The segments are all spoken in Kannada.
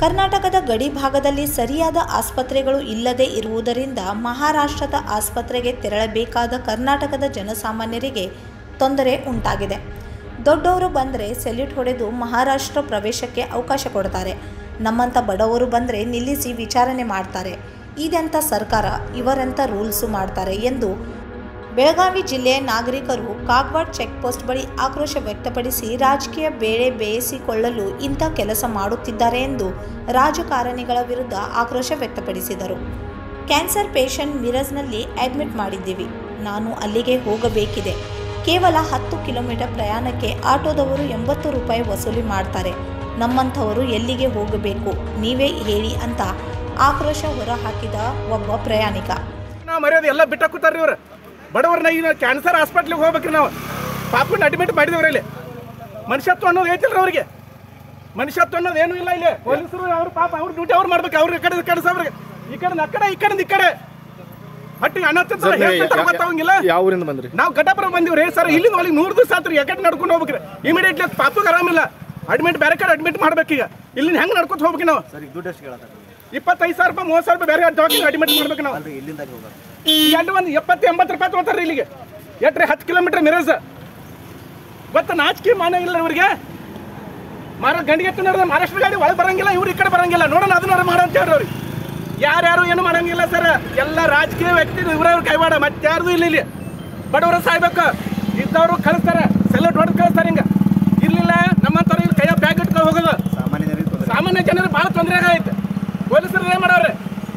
ಕರ್ನಾಟಕದ ಗಡಿ ಭಾಗದಲ್ಲಿ ಸರಿಯಾದ ಆಸ್ಪತ್ರೆಗಳು ಇಲ್ಲದೆ ಇರುವುದರಿಂದ ಮಹಾರಾಷ್ಟ್ರದ ಆಸ್ಪತ್ರೆಗೆ ತೆರಳಬೇಕಾದ ಕರ್ನಾಟಕದ ಜನಸಾಮಾನ್ಯರಿಗೆ ತೊಂದರೆ ಉಂಟಾಗಿದೆ ದೊಡ್ಡವರು ಬಂದರೆ ಸೆಲ್ಯೂಟ್ ಹೊಡೆದು ಮಹಾರಾಷ್ಟ್ರ ಪ್ರವೇಶಕ್ಕೆ ಅವಕಾಶ ಕೊಡ್ತಾರೆ ನಮ್ಮಂಥ ಬಡವರು ಬಂದರೆ ನಿಲ್ಲಿಸಿ ವಿಚಾರಣೆ ಮಾಡ್ತಾರೆ ಇದೆಂಥ ಸರ್ಕಾರ ಇವರೆಂಥ ರೂಲ್ಸು ಮಾಡ್ತಾರೆ ಎಂದು ಬೆಳಗಾವಿ ಜಿಲ್ಲೆಯ ನಾಗರಿಕರು ಕಾಗವಾಡ್ ಚೆಕ್ಪೋಸ್ಟ್ ಬಳಿ ಆಕ್ರೋಶ ವ್ಯಕ್ತಪಡಿಸಿ ರಾಜಕೀಯ ಬೇಳೆ ಬೇಯಿಸಿಕೊಳ್ಳಲು ಇಂಥ ಕೆಲಸ ಮಾಡುತ್ತಿದ್ದಾರೆ ಎಂದು ರಾಜಕಾರಣಿಗಳ ವಿರುದ್ಧ ಆಕ್ರೋಶ ವ್ಯಕ್ತಪಡಿಸಿದರು ಕ್ಯಾನ್ಸರ್ ಪೇಷಂಟ್ ಮಿರಜ್ನಲ್ಲಿ ಅಡ್ಮಿಟ್ ಮಾಡಿದ್ದೀವಿ ನಾನು ಅಲ್ಲಿಗೆ ಹೋಗಬೇಕಿದೆ ಕೇವಲ ಹತ್ತು ಕಿಲೋಮೀಟರ್ ಪ್ರಯಾಣಕ್ಕೆ ಆಟೋದವರು ಎಂಬತ್ತು ರೂಪಾಯಿ ವಸೂಲಿ ಮಾಡ್ತಾರೆ ನಮ್ಮಂಥವರು ಎಲ್ಲಿಗೆ ಹೋಗಬೇಕು ನೀವೇ ಹೇಳಿ ಅಂತ ಆಕ್ರೋಶ ಹೊರಹಾಕಿದ ಒಬ್ಬ ಪ್ರಯಾಣಿಕ ನಾವು ಮರ್ಯಾದೆ ಎಲ್ಲ ಬಿಟ್ಟ ಕೂತಾರ್ರಿ ಇವ್ರು ಬಡವ್ರನ್ನ ಈಗ ಕ್ಯಾನ್ಸರ್ ಹಾಸ್ಪಿಟ್ಲಿಗೆ ಹೋಗ್ಬೇಕ್ರಿ ನಾವು ಪಾಪನ ಅಡ್ಮಿಟ್ ಮಾಡಿದವ್ರಿ ಇಲ್ಲಿ ಮನುಷ್ಯತ್ವ ಅನ್ನೋದು ಐತಿಲ್ರಿ ಅವ್ರಿಗೆ ಮನುಷ್ಯತ್ವ ಅನ್ನೋದು ಏನೂ ಇಲ್ಲ ಇಲ್ಲಿ ಪೊಲೀಸರು ಅವ್ರ ಪಾಪ ಅವ್ರ ಡ್ಯೂಟಿ ಅವ್ರು ಮಾಡ್ಬೇಕು ಅವ್ರ ಕಡೆ ಕೆಲಸ ಅವ್ರಿಗೆ ಈ ಕಡೆ ಆ ಕಡೆ ಈ ಕಡೆ ಈ ಕಡೆ ಹಟ್ಟಿಗೆ ಅನ್ನ ತಿಂತಾರೆ ಹೇಳ್ತಿರ್ತಾರೆ ಗೊತ್ತಾಗಂಗಿಲ್ಲ ಯಾವ ಊರಿಂದ ಬಂದ್ರಿ ನಾವು ಘಟಪುರ ಬಂದಿವ್ರಿ ಸರ್ ಇಲ್ಲಿಂದ ಅಲ್ಲಿ ನೂರು ದಿವಸ ಆತ್ರಿ ಯಾಕಡೆ ನಡ್ಕೊಂಡು ಹೋಗ್ಬೇಕ್ರಿ ಇಮಿಡಿಯೇಟ್ಲಿ ಪಾಪಗೆ ಆರಾಮಿಲ್ಲ ಅಡ್ಮಿಟ್ ಬೇರೆ ಕಡೆ ಅಡ್ಮಿಟ್ ಮಾಡ್ಬೇಕೀಗ ಇಲ್ಲಿಂದ ಹೆಂಗೆ ನಡ್ಕೊತ ಹೋಗ್ಬೇಕು ನಾವು ಸರ್ ಈಗ ದುಡ್ಡು ಎಷ್ಟು ಕೇಳತ್ತ ಇಪ್ಪತ್ತೈದು ಸಾವಿರ ರೂಪಾಯಿ ಮೂವತ್ತು ಸಾವಿರ ರೂಪಾಯಿ ಬೇರೆ ದವಾಖಾನೆ ಅಡ್ಮಿಟ್ ಮಾಡ್ಬೇಕು ನಾವು ಅಲ್ರಿ ಇಲ್ಲಿಂದ ಹೋಗೋದು ಎರಡು ಒಂದು ಎಪ್ಪತ್ತು ಎಂಬತ್ತು ರೂಪಾಯಿ ತೊಗೊತಾರ್ರಿ ಇಲ್ಲಿಗೆ ಎಟ್ರಿ ಹತ್ತು ಕಿಲೋಮೀಟರ್ ಮಿರಜ್ ಗೊತ್ತ ನಾಚಿಕೆ ಮಾನ ಇಲ್ಲ ಇವ್ರಿಗೆ ಮಾರ ಗಂಡಿಗೆ ನಡೆದ ಮಹಾರಾಷ್ಟ್ರ ಗಾಡಿ ಒಳಗೆ ಬರಂಗಿಲ್ಲ ಇವ್ರು ಈ ಕಡೆ ಬರಂಗಿಲ್ಲ ನೋಡೋಣ ಅದನ್ನ ಮಾಡ ಅಂತ ಹೇಳ್ರಿ ಅವ್ರಿಗೆ ಯಾರ್ಯಾರು ಏನು ಮಾಡಂಗಿಲ್ಲ ಸರ್ ಎಲ್ಲ ರಾಜಕೀಯ ವ್ಯಕ್ತಿ ಇವ್ರವ್ರ ಕೈವಾಡ ಮತ್ತಾರ್ದು ಇಲ್ಲ ಇಲ್ಲಿ ಬಡವರು ಸಾಯ್ಬೇಕು ಇದ್ದವರು ಕಳಿಸ್ತಾರೆ ಸೆಲೆಕ್ಟ್ ಹೊಡೆದು ಕಳಿಸ್ತಾರೆ ಹಿಂಗೆ ಇರ್ಲಿಲ್ಲ ನಮ್ಮಂಥವ್ರು ಇಲ್ಲಿ ಕೈಯ ಬ್ಯಾಗ್ ಇಟ್ಕೊಂಡು ಹೋಗೋದು ಸಾಮಾನ್ಯ ಜನರಿಗೆ ತೊಂದರೆ ಸಾಮಾನ್ಯ ಜನರು ಭಾಳ ತೊಂದರೆ ಆಗೈತೆ ಪೊಲೀಸರು ಏನ್ ಮಾಡವ್ರೆ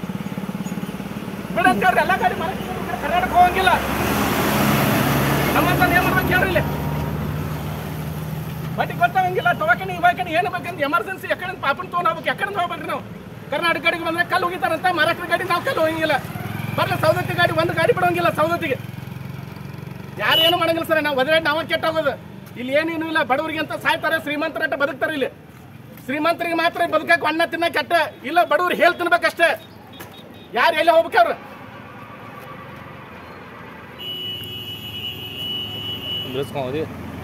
ಬಿಡ ಅಂತ ಹೇಳ್ರಿ ಎಲ್ಲ ಗಾಡಿ ಮಾರಾಟ ಮಾಡ್ಬಿಟ್ರೆ ಕರ್ನಾಟಕ ಹೋಗಂಗಿಲ್ಲ ನಮ್ಮಂತ ಏನ್ ಮಾಡ್ಬೇಕು ಹೇಳ್ರಿ ಇಲ್ಲಿ ಬಟ್ ಗೊತ್ತಾಗಂಗಿಲ್ಲ ದವಾಖಾನೆ ಇವಾಖಾನೆ ಏನು ಬೇಕಂತ ಎಮರ್ಜೆನ್ಸಿ ಎಕಡೆ ಪಾಪನ್ ತೊಗೊಂಡು ಹೋಗ್ಬೇಕು ಎಕಡೆ ಹೋಗ್ಬೇಕ್ರಿ ನಾವು ಕರ್ನಾಟಕ ಗಾಡಿಗೆ ಬಂದ್ರೆ ಕಲ್ಲು ಹೋಗಿತಾರಂತ ಮಹಾರಾಷ್ಟ್ರ ಗಾಡಿ ನಾವು ಕಲ್ಲು ಹೋಗಂಗಿಲ್ಲ ಬರ್ಲಿ ಸೌದತ್ತಿ ಗಾಡಿ ಒಂದು ಗಾಡಿ ಬಿಡೋಂಗಿಲ್ಲ ಸೌದತ್ತಿಗೆ ಯಾರು ಏನು ಮಾಡಂಗಿಲ್ಲ ಸರ್ ನಾವು ಒದ್ರೆ ನಾವು ಕೆಟ್ಟೋಗೋದು ಇಲ್ಲಿ ಏನೇನು ಇಲ್ಲ ಬಡವರಿಗೆ ಅಂತ ಸಾಯ್ತಾರೆ ಶ್ರೀಮಂತರಟ್ಟ ಬದುಕ್ತಾರೆ ಇಲ್ಲಿ ಶ್ರೀಮಂತರಿಗೆ ಮಾತ್ರ ಬದುಕಕ್ಕೆ ಅನ್ನ ತಿನ್ನಕ್ಕೆ ಅಟ್ಟ ಇಲ್ಲ ಬಡವ್ರು ಹೇಳ್ ತಿನ್ಬೇಕಷ್ಟೇ ಯಾರು ಎಲ್ಲಿ ಹೋಗ್ಬೇಕು ಅವ್ರು ಬಿಡಿಸ್ಕೊಂಡಿ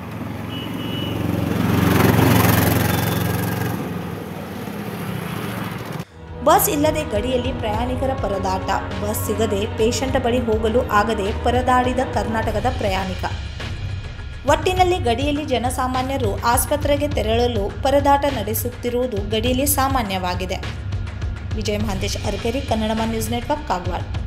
ಬಸ್ ಇಲ್ಲದೆ ಗಡಿಯಲ್ಲಿ ಪ್ರಯಾಣಿಕರ ಪರದಾಟ ಬಸ್ ಸಿಗದೆ ಪೇಷಂಟ್ ಬಳಿ ಹೋಗಲು ಆಗದೆ ಪರದಾಡಿದ ಕರ್ನಾಟಕದ ಪ್ರಯಾಣಿಕ ಒಟ್ಟಿನಲ್ಲಿ ಗಡಿಯಲ್ಲಿ ಜನಸಾಮಾನ್ಯರು ಆಸ್ಪತ್ರೆಗೆ ತೆರಳಲು ಪರದಾಟ ನಡೆಸುತ್ತಿರುವುದು ಗಡಿಯಲ್ಲಿ ಸಾಮಾನ್ಯವಾಗಿದೆ ವಿಜಯ ಮಹಾಂತೇಶ್ ಅರ್ಕೆರಿ ಕನ್ನಡ ನ್ಯೂಸ್ ನೆಟ್ವರ್ಕ್ ಕಾಗವಾಡ್